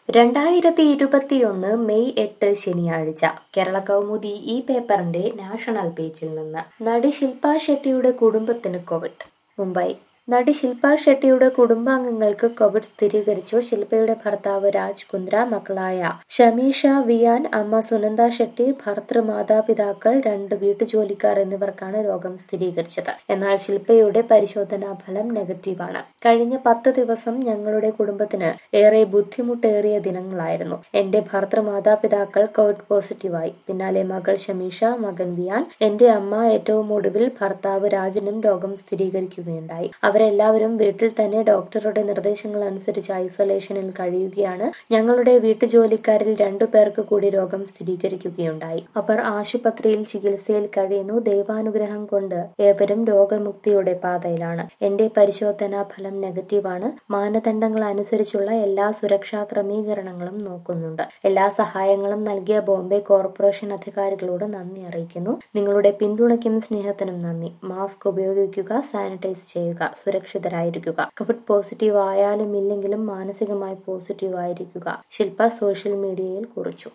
രണ്ടായിരത്തി ഇരുപത്തിയൊന്ന് മെയ് എട്ട് ശനിയാഴ്ച കേരള കൗമുദി ഈ പേപ്പറിന്റെ നാഷണൽ പേജിൽ നിന്ന് നടി ശില്പ ഷെട്ടിയുടെ കുടുംബത്തിന് കോവിഡ് മുംബൈ നടി ശില്പ ഷെട്ടിയുടെ കുടുംബാംഗങ്ങൾക്ക് കോവിഡ് സ്ഥിരീകരിച്ചു ശില്പയുടെ ഭർത്താവ് രാജ് കുന്ദ്ര മക്കളായ ഷമീഷ വിയാൻ അമ്മ സുനന്ദ ഷെട്ടി ഭർത്തൃ മാതാപിതാക്കൾ രണ്ട് വീട്ടുജോലിക്കാർ എന്നിവർക്കാണ് രോഗം സ്ഥിരീകരിച്ചത് എന്നാൽ ശില്പയുടെ പരിശോധനാ ഫലം നെഗറ്റീവാണ് കഴിഞ്ഞ പത്ത് ദിവസം ഞങ്ങളുടെ കുടുംബത്തിന് ഏറെ ബുദ്ധിമുട്ടേറിയ ദിനങ്ങളായിരുന്നു എന്റെ ഭർത്തൃ മാതാപിതാക്കൾ കോവിഡ് പോസിറ്റീവായി പിന്നാലെ മകൾ ഷമീഷ മകൻ വിയാൻ എന്റെ അമ്മ ഏറ്റവും ഒടുവിൽ ഭർത്താവ് രാജനും രോഗം സ്ഥിരീകരിക്കുകയുണ്ടായി അവരെല്ലാവരും വീട്ടിൽ തന്നെ ഡോക്ടറുടെ നിർദ്ദേശങ്ങൾ അനുസരിച്ച് ഐസൊലേഷനിൽ കഴിയുകയാണ് ഞങ്ങളുടെ വീട്ടുജോലിക്കാരിൽ രണ്ടു പേർക്ക് കൂടി രോഗം സ്ഥിരീകരിക്കുകയുണ്ടായി അവർ ആശുപത്രിയിൽ ചികിത്സയിൽ കഴിയുന്നു ദൈവാനുഗ്രഹം കൊണ്ട് ഏവരും രോഗമുക്തിയുടെ പാതയിലാണ് എന്റെ പരിശോധനാ ഫലം നെഗറ്റീവാണ് മാനദണ്ഡങ്ങൾ അനുസരിച്ചുള്ള എല്ലാ സുരക്ഷാ ക്രമീകരണങ്ങളും നോക്കുന്നുണ്ട് എല്ലാ സഹായങ്ങളും നൽകിയ ബോംബെ കോർപ്പറേഷൻ അധികാരികളോട് നന്ദി അറിയിക്കുന്നു നിങ്ങളുടെ പിന്തുണയ്ക്കും സ്നേഹത്തിനും നന്ദി മാസ്ക് ഉപയോഗിക്കുക സാനിറ്റൈസ് ചെയ്യുക സുരക്ഷിതരായിരിക്കുക കോവിഡ് പോസിറ്റീവ് ആയാലും ഇല്ലെങ്കിലും മാനസികമായി പോസിറ്റീവ് ആയിരിക്കുക ശില്പ സോഷ്യൽ മീഡിയയിൽ കുറിച്ചു